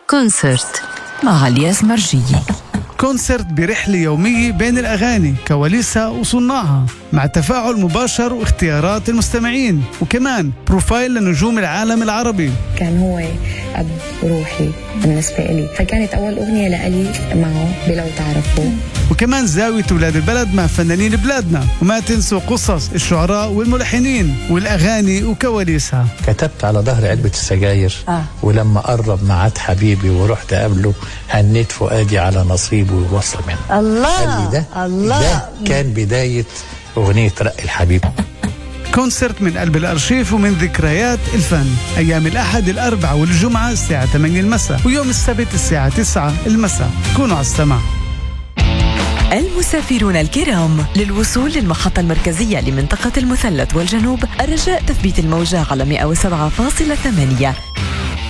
كونسرت مع عليا مرجية كونسرت برحلة يومية بين الأغاني كواليسها وصناعها مع تفاعل مباشر واختيارات المستمعين وكمان بروفايل لنجوم العالم العربي كان هو أب روحي بالنسبة لي فكانت أول أغنية لألي معه بلو تعرفوا وكمان زاوية ولاد البلد مع فنانين بلادنا وما تنسوا قصص الشعراء والملحنين والأغاني وكواليسها كتبت على ظهر علبة السجاير آه. ولما قرب معاد حبيبي ورحت قابله هنيت فؤادي على نصيبه ووصل منه قال لي الله ده الله ده كان بداية أغنية رق الحبيب كونسرت من قلب الأرشيف ومن ذكريات الفن أيام الأحد الأربعاء والجمعة الساعة 8 المساء ويوم السبت الساعة 9 المساء كونوا على السماع المسافرون الكرام للوصول للمحطة المركزية لمنطقة المثلث والجنوب الرجاء تثبيت الموجة على 107.8